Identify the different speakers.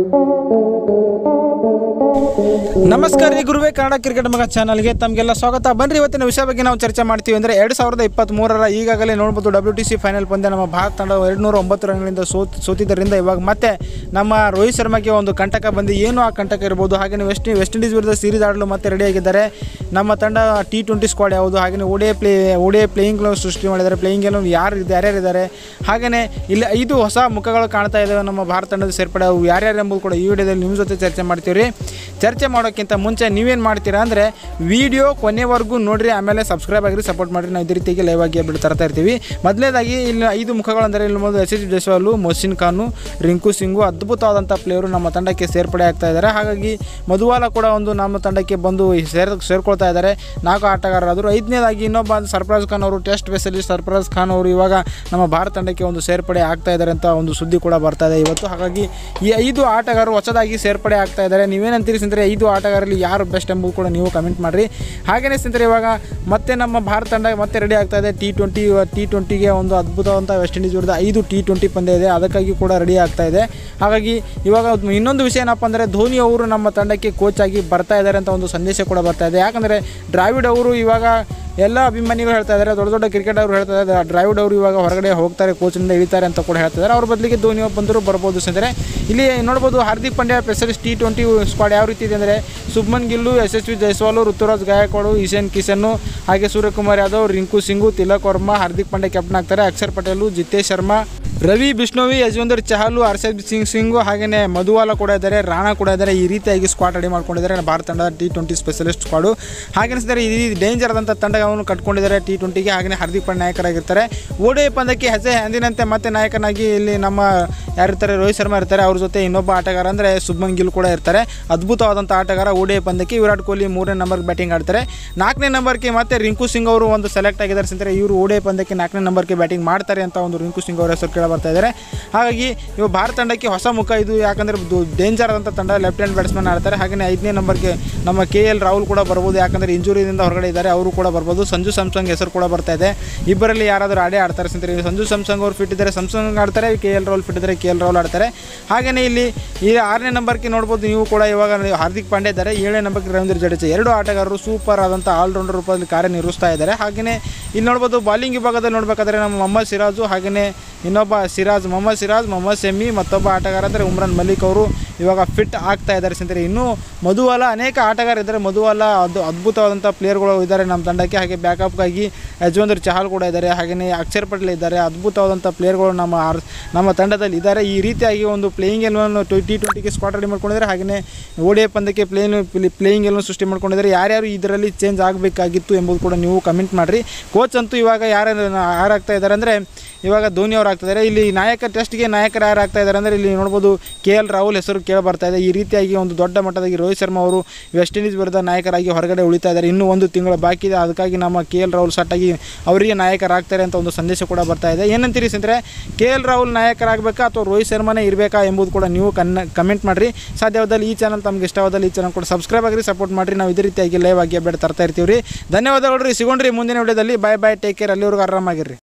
Speaker 1: ನಮಸ್ಕಾರ ರೀ ಗುರುವೇ ಕನ್ನಡ ಕ್ರಿಕೆಟ್ ಮಗ ಚಾನಲ್ಗೆ ತಮಗೆಲ್ಲ ಸ್ವಾಗತ ಬನ್ರಿ ಇವತ್ತಿನ ವಿಷಯ ಬಗ್ಗೆ ನಾವು ಚರ್ಚೆ ಮಾಡ್ತೀವಿ ಅಂದರೆ ಎರಡು ಸಾವಿರದ ಇಪ್ಪತ್ತ್ಮೂರರ ಈಗಾಗಲೇ ನೋಡ್ಬೋದು ಡಬ್ಲ್ಯೂ ಟಿ ಸಿ ಫೈನಲ್ ಪಂದ್ಯ ನಮ್ಮ ಭಾರತ ತಂಡ ಎರಡು ನೂರ ಒಂಬತ್ತು ರನ್ಗಳಿಂದ ಸೋತ್ ಸೋತಿದ್ದರಿಂದ ಇವಾಗ ಮತ್ತೆ ನಮ್ಮ ರೋಹಿತ್ ಶರ್ಮಾಗೆ ಒಂದು ಕಂಟಕ ಬಂದು ಏನು ಆ ಕಂಟಕ ಇರ್ಬೋದು ಹಾಗೆಯೇ ವೆಸ್ಟ್ ವೆಸ್ಟ್ ಇಂಡೀಸ್ ವಿರುದ್ಧ ಸೀರೀಸ್ ಆಡಲು ಮತ್ತೆ ರೆಡಿಯಾಗಿದ್ದಾರೆ ನಮ್ಮ ತಂಡ ಟಿ ಟ್ವೆಂಟಿ ಸ್ಕ್ವಾಡ್ ಯಾವುದು ಹಾಗೆಯೇ ಓಡಿಎ ಪ್ಲೇ ಓಡಿಎ ಪ್ಲೇಯಿಂಗ್ ಸೃಷ್ಟಿ ಮಾಡಿದ್ದಾರೆ ಪ್ಲೇಯಿಂಗ್ ಏನು ಯಾರು ಯಾರ್ಯಾರು ಇದ್ದಾರೆ ಹಾಗೆಯೇ ಇಲ್ಲಿ ಐದು ಹೊಸ ಮುಖಗಳು ಕಾಣ್ತಾ ಇದ್ದಾವೆ ನಮ್ಮ ಭಾರತ ತಂಡದ ಸೇರ್ಪಡೆ ಅವು ಯಾರ್ಯಾರು ಎಂಬುದು ಕೂಡ ಈ ವಿಡಿಯೋದಲ್ಲಿ ನಿಮ್ಮ ಜೊತೆ ಚರ್ಚೆ ಮಾಡ್ತೀವಿ ರೀ ಚರ್ಚೆ ಮಾಡೋಕ್ಕಿಂತ ಮುಂಚೆ ನೀವೇನು ಮಾಡ್ತೀರಾ ಅಂದರೆ ವಿಡಿಯೋ ಕೊನೆವರೆಗೂ ನೋಡಿರಿ ಆಮೇಲೆ ಸಬ್ಸ್ಕ್ರೈಬ್ ಆಗಿರಿ ಸಪೋರ್ಟ್ ಮಾಡಿರಿ ನಾವು ಇದೇ ರೀತಿಯಾಗಿ ಲೈವ್ ಆಗಿ ಬಿಟ್ಟು ತರ್ತಾ ಇರ್ತೀವಿ ಮೊದಲನೇದಾಗಿ ಇಲ್ಲಿ ಐದು ಮುಖಗಳಂದರೆ ಇಲ್ಲಿ ಮೊದಲು ಎಸ್ ಎಸ್ ಜೈಸ್ವಾಲು ಮೊಹಸಿನ್ ಖಾನು ರಿಂಕು ಸಿಂಗು ಅದ್ಭುತವಾದಂಥ ಪ್ಲೇಯರು ನಮ್ಮ ತಂಡಕ್ಕೆ ಸೇರ್ಪಡೆ ಆಗ್ತಾ ಇದ್ದಾರೆ ಹಾಗಾಗಿ ಮಧುವಾಲ ಕೂಡ ಒಂದು ನಮ್ಮ ತಂಡಕ್ಕೆ ಬಂದು ಸೇರ್ ಸೇರ್ಕೊಳ್ತಾ ಇದ್ದಾರೆ ನಾಲ್ಕು ಆಟಗಾರರಾದರು ಐದನೇದಾಗಿ ಇನ್ನೊಬ್ಬ ಸರ್ಫರಾಜ್ ಖಾನ್ ಅವರು ಟೆಸ್ಟ್ ಸ್ಪೆಷಲಿಸ್ಟ್ ಸರ್ಫರಾಜ್ ಖಾನ್ ಅವರು ಇವಾಗ ನಮ್ಮ ಭಾರತ ತಂಡಕ್ಕೆ ಒಂದು ಸೇರ್ಪಡೆ ಆಗ್ತಾ ಇದ್ದಾರೆ ಅಂತ ಒಂದು ಸುದ್ದಿ ಕೂಡ ಬರ್ತಾ ಇದೆ ಇವತ್ತು ಹಾಗಾಗಿ ಈ ಐದು ಆಟಗಾರರು ಹೊಸದಾಗಿ ಸೇರ್ಪಡೆ ಆಗ್ತಾ ಇದ್ದಾರೆ ನೀವೇನಂತೀರಿ ಸ್ನೇಹಿತರೆ ಐದು ಆಟಗಾರರಲ್ಲಿ ಯಾರು ಬೆಸ್ಟ್ ಎಂಬುದು ಕೂಡ ನೀವು ಕಮೆಂಟ್ ಮಾಡಿರಿ ಹಾಗೆಯೇ ಸ್ನೇಹಿತರೆ ಇವಾಗ ಮತ್ತೆ ನಮ್ಮ ಭಾರತ ತಂಡ ಮತ್ತೆ ರೆಡಿ ಆಗ್ತಾ ಇದೆ ಟಿ ಟ್ವೆಂಟಿ ಟಿ ಟ್ವೆಂಟಿಗೆ ಒಂದು ಅದ್ಭುತವಂತ ವೆಸ್ಟ್ ಇಂಡೀಸ್ ವಿರುದ್ಧ ಐದು ಟಿ ಟ್ವೆಂಟಿ ಪಂದ್ಯ ಇದೆ ಅದಕ್ಕಾಗಿ ಕೂಡ ರೆಡಿ ಆಗ್ತಾ ಇದೆ ಹಾಗಾಗಿ ಇವಾಗ ಇನ್ನೊಂದು ವಿಷಯ ಏನಪ್ಪ ಅಂದರೆ ಧೋನಿ ಅವರು ನಮ್ಮ ತಂಡಕ್ಕೆ ಕೋಚ್ ಆಗಿ ಬರ್ತಾ ಇದ್ದಾರೆ ಅಂತ ಒಂದು ಸಂದೇಶ ಕೂಡ ಬರ್ತಾ ಇದೆ ಯಾಕಂದರೆ ದ್ರಾವಿಡ್ ಅವರು ಇವಾಗ ಎಲ್ಲ ಅಭಿಮಾನಿಗಳು ಹೇಳ್ತಾ ಇದ್ದಾರೆ ದೊಡ್ಡ ದೊಡ್ಡ ಕ್ರಿಕೆಟ್ ಅವರು ಹೇಳ್ತಾ ಇದ್ದಾರೆ ದ್ರಾವಿಡ್ ಅವರು ಇವಾಗ ಹೊರಗಡೆ ಹೋಗ್ತಾರೆ ಕೋಚಿನಿಂದ ಇಳಿತಾರೆ ಅಂತ ಕೂಡ ಹೇಳ್ತಾ ಇದ್ದಾರೆ ಅವ್ರ ಬದಲಿಗೆ ಧೋನಿ ಅವ್ರು ಬಂದರೂ ಬರ್ಬೋದು ಸ್ನೇಹಿತರೆ ಇಲ್ಲಿ ನೋಡ್ಬೋದು Hardik Pandya specialist T twenty squad ಯಾವ ರೀತಿ ಇದೆ ಅಂದರೆ ಸುಬ್ಮನ್ ಗಿಲ್ಲು ಯಶಸ್ವಿ ಜೈಸ್ವಾಲು ಋತುರಾಜ್ ಗಾಯಕ್ವಾಡು ಈಶಾನ್ ಕಿಶನ್ನು ಹಾಗೆ ಸೂರ್ಯಕುಮಾರ್ ಯಾದವ್ ರಿಂಕು ಸಿಂಗು ತಿಲಕ್ ವರ್ಮಾ ಹಾರ್ದಿಕ್ ಪಾಂಡ್ಯ ಕ್ಯಾಪ್ಟನ್ ಆಗ್ತಾರೆ ಅಕ್ಷರ್ ಪಟೇಲು ಜಿತೇಶ್ ಶರ್ಮಾ ರವಿ ಬಿಷ್ಣೋವಿ ಯಜವಂದರ್ ಚಹಲು ಹರ್ಷದ್ ಸಿಂಗ್ ಸಿಂಗು ಹಾಗೆಯೇ ಮಧುವಾಲ ಕೂಡ ಇದ್ದಾರೆ ರಾಣಾ ಕೂಡ ಇದ್ದಾರೆ ಈ ರೀತಿಯಾಗಿ ಸ್ಕ್ವಾಡ್ ರೆಡಿ ಮಾಡ್ಕೊಂಡಿದ್ದಾರೆ ಭಾರತ ತಂಡ ಟಿ ಟ್ವೆಂಟಿ ಸ್ಪೆಷಲಿಸ್ಟ್ ಸ್ಕ್ವಾಡು ಹಾಗೆ ಸ್ನೇಹಿತರೆ ಈ ಡೇಂಜರ್ ಆದಂಥ ತಂಡವನ್ನು ಕಟ್ಕೊಂಡಿದ್ದಾರೆ ಟಿ ಟ್ವೆಂಟಿಗೆ ಹಾಗೆಯೇ ಹಾರ್ದಿಕ್ ಪಾಂಡ್ಯ ನಾಯಕರಾಗಿರ್ತಾರೆ ಓಡಿ ಪಂದ್ಯಕ್ಕೆ ಹೆಸೆ ಎಂದಿನಂತೆ ಮತ್ತೆ ನಾಯಕನಾಗಿ ಇಲ್ಲಿ ನಮ್ಮ ಯಾರಿರ್ತಾರೆ ರೋಹಿತ್ ಶರ್ಮಾ ಇರ್ತಾರೆ ಅವ್ರ ಜೊತೆ ಇನ್ನೊಬ್ಬ ಆಟಗಾರ ಅಂದರೆ ಸುಬ್ಮನ್ ಗಿಲ್ ಕೂಡ ಇರ್ತಾರೆ ಅದ್ಭುತವಾದಂಥ ಆಟಗಾರ ಓಡಿ ಪಂದ್ಯಕ್ಕೆ ವಿರಾಟ್ ಕೊಹ್ಲಿ ಮೂರನೇ ನಂಬರ್ಗೆ ಬ್ಯಾಟಿಂಗ್ ಆಡ್ತಾರೆ ನಾಲ್ಕನೇ ನಂಬರ್ಗೆ ಮತ್ತೆ ರಿಂಕು ಸಿಂಗ್ ಅವರು ಒಂದು ಸೆಲೆಕ್ಟ್ ಆಗಿದ್ದಾರೆ ಸ್ನೇಹಿತರೆ ಇವರು ಓಡಿ ಪಂದ್ಯಕ್ಕೆ ನಾಲ್ಕನೇ ನಂಬರ್ಗೆ ಬ್ಯಾಟಿಂಗ್ ಮಾಡ್ತಾರೆ ಅಂತ ಒಂದು ರಿಂಕು ಸಿಂಗ್ ಅವರ ಹೆಸರು ಕೇಳ ಬರ್ತಾ ಇದ್ದಾರೆ ಹಾಗಾಗಿ ಇವು ಭಾರತ ತಂಡಕ್ಕೆ ಹೊಸ ಮುಖ ಇದು ಯಾಕಂದರೆ ಡೇಂಜರ್ ಆದಂಥ ತಂಡ ಲೆಫ್ಟ್ ಹ್ಯಾಂಡ್ ಬ್ಯಾಟ್ಸ್ಮನ್ ಆಡ್ತಾರೆ ಹಾಗೆಯೇ ಐದನೇ ನಂಬರ್ಗೆ ನಮ್ಮ ಕೆ ಎಲ್ ರಾಹುಲ್ ಕೂಡ ಬರ್ಬೋದು ಯಾಕಂದರೆ ಇಂಜುರಿಯಿಂದ ಹೊರಗಡೆ ಇದ್ದಾರೆ ಅವರು ಕೂಡ ಬರ್ಬೋದು ಸಂಜು ಸ್ಯಾಮ್ಸಂಗ್ ಹೆಸರು ಕೂಡ ಬರ್ತಾ ಇದೆ ಇಬ್ಬರಲ್ಲಿ ಯಾರಾದರೂ ಆಡೇ ಆಡ್ತಾರೆ ಸ್ನೇಹಿತರೆ ಸಂಜು ಸ್ಯಾಮ್ಸಂಗ್ ಅವರು ಫಿಟ್ ಇದ್ದಾರೆ ಸ್ಯಾಮ್ಸಂಗ್ ಆಡ್ತಾರೆ ಕೆ ಎಲ್ ರಾಹುಲ್ ಫಿಟ್ ಇದ್ದಾರೆ ಕೆ ಎಲ್ ರಾಹುಲ್ ಆಡ್ತಾರೆ ಹಾಗೆಯೇ ಇಲ್ಲಿ ಈ ಆರನೇ ನಂಬರ್ಗೆ ನೋಡ್ಬೋದು ನೀವು ಕೂಡ ಇವಾಗ ಹಾರ್ದಿಕ್ ಪಾಂಡ್ಯ ಇದ್ದಾರೆ ಏಳನೇ ನಂಬರ್ಗೆ ರವೀಂದ್ರ ಜಡೇಜಾ ಎರಡು ಆಟಗಾರರು ಸೂಪರ್ ಆದಂಥ ಆಲ್ರೌಂಡರ್ ರೂಪದಲ್ಲಿ ಕಾರ್ಯನಿರ್ವಹಿಸ್ತಾ ಇದ್ದಾರೆ ಹಾಗೆಯೇ ಇಲ್ಲಿ ನೋಡ್ಬೋದು ಬಾಲಿಂಗ್ ವಿಭಾಗದಲ್ಲಿ ನೋಡಬೇಕಾದ್ರೆ ನಮ್ಮ ಮೊಹಮ್ಮದ್ ಸಿರಾಜು ಹಾಗೆಯೇ ಇನ್ನೊಬ್ಬ ಸಿರಾಜ್ ಮೊಹಮ್ಮದ್ ಸಿರಾಜ್ ಮೊಹಮ್ಮದ್ ಶಮಿ ಮತ್ತೊಬ್ಬ ಆಟಗಾರ ಅಂದರೆ ಉಮ್ರಾನ್ ಮಲ್ಲಿಕ್ ಅವರು ಇವಾಗ ಫಿಟ್ ಆಗ್ತಾ ಇದ್ದಾರೆ ಸ್ನೇಹಿತರೆ ಇನ್ನೂ ಮಧುವಾಲ ಅನೇಕ ಆಟಗಾರ ಇದ್ದಾರೆ ಮಧುವಾಲ ಅದು ಅದ್ಭುತವಾದಂಥ ಪ್ಲೇಯರ್ಗಳು ಇದ್ದಾರೆ ನಮ್ಮ ತಂಡಕ್ಕೆ ಹಾಗೆ ಬ್ಯಾಕಪ್ಗಾಗಿ ಯಜವಂದ್ರ ಚಹಲ್ ಕೂಡ ಇದ್ದಾರೆ ಹಾಗೆಯೇ ಅಕ್ಷರ್ ಪಟೇಲ್ ಇದ್ದಾರೆ ಅದ್ಭುತವಾದಂಥ ಪ್ಲೇಯರ್ಗಳು ನಮ್ಮ ಆರ್ ನಮ್ಮ ತಂಡದಲ್ಲಿ ಇದ್ದಾರೆ ಈ ರೀತಿಯಾಗಿ ಒಂದು ಪ್ಲೇಯಿಂಗ್ ಎಲ್ವನ್ನು ಟಿ ಟ್ವೆಂಟಿಗೆ ಸ್ಕ್ವಾಡ್ ರೆಡಿ ಮಾಡ್ಕೊಂಡಿದ್ದಾರೆ ಹಾಗೆಯೇ ಓಡಿಎ ಪಂದ್ಯಕ್ಕೆ ಪ್ಲೇನ್ ಪ್ಲೇಯಿಂಗ್ ಎಲ್ವನ್ನು ಸೃಷ್ಟಿ ಮಾಡ್ಕೊಂಡಿದ್ದಾರೆ ಯಾರ್ಯಾರು ಇದರಲ್ಲಿ ಚೇಂಜ್ ಆಗಬೇಕಾಗಿತ್ತು ಎಂಬುದು ಕೂಡ ನೀವು ಕಮೆಂಟ್ ಮಾಡಿರಿ ಕೋಚ್ ಅಂತೂ ಇವಾಗ ಯಾರು ಯಾರಾಗ್ತಾ ಇದ್ದಾರೆ ಅಂದರೆ ಇವಾಗ ಧೋನಿ ಅವರು ಆಗ್ತಿದ್ದಾರೆ ಇಲ್ಲಿ ನಾಯಕ ಟೆಸ್ಟ್ಗೆ ನಾಯಕರು ಯಾರು ಆಗ್ತಾ ಇದ್ದಾರೆ ಅಂದರೆ ಇಲ್ಲಿ ನೋಡ್ಬೋದು ಕೆ ಎಲ್ ರಾಹುಲ್ ಹೆಸರು ಕೇಳಿ ಬರ್ತಾ ಇದೆ ಈ ರೀತಿಯಾಗಿ ಒಂದು ದೊಡ್ಡ ಮಟ್ಟದಾಗಿ ರೋಹಿತ್ ಶರ್ಮಾ ಅವರು ವೆಸ್ಟ್ ಇಂಡೀಸ್ ವಿರುದ್ಧ ನಾಯಕರಾಗಿ ಹೊರಗಡೆ ಉಳಿತಾ ಇದ್ದಾರೆ ಇನ್ನೂ ಒಂದು ತಿಂಗಳು ಬಾಕಿ ಇದೆ ಅದಕ್ಕಾಗಿ ನಮ್ಮ ಕೆ ಎಲ್ ರಾಹುಲ್ ಸಟ್ಟಾಗಿ ಅವರಿಗೆ ನಾಯಕರಾಗ್ತಾರೆ ಅಂತ ಒಂದು ಸಂದೇಶ ಕೂಡ ಬರ್ತಾ ಇದೆ ಏನಂತೀರಿ ಸ್ನೇಹಿತರೆ ಕೆ ಎಲ್ ರಾಹುಲ್ ನಾಯಕರಾಗಬೇಕಾ ಅಥವಾ ರೋಹಿತ್ ಶರ್ಮಾನೇ ಇರಬೇಕಾ ಎಂಬುದು ಕೂಡ ನೀವು ಕನ್ನ ಕಮೆಂಟ್ ಮಾಡಿರಿ ಸಾಧ್ಯವಾದಲ್ಲಿ ಈ ಚಾನಲ್ ತಮ್ಗೆ ಇಷ್ಟವಾದಲ್ಲಿ ಈ ಚಾನಲ್ ಕೂಡ ಸಬ್ಸ್ಕ್ರೈಬ್ ಆಗಿರಿ ಸಪೋರ್ಟ್ ಮಾಡಿರಿ ನಾವು ಇದೇ ರೀತಿಯಾಗಿ ಲೈವ್ ಆಗಿ ಅಪ್ಡೇಟ್ ತರ್ತಾ ಇರ್ತೀವಿ ರೀ ಧನ್ಯವಾದಗಳು ರೀ ಸಿಗೋಣ್ರಿ ಮುಂದಿನ ವಿಡಿಯೋದಲ್ಲಿ ಬಾಯ್ ಬಾಯ್ ಟೇಕ್ ಕೇರ್ ಅಲ್ಲಿವರೆಗೂ ಆರಾಮಾಗಿರ್ರಿ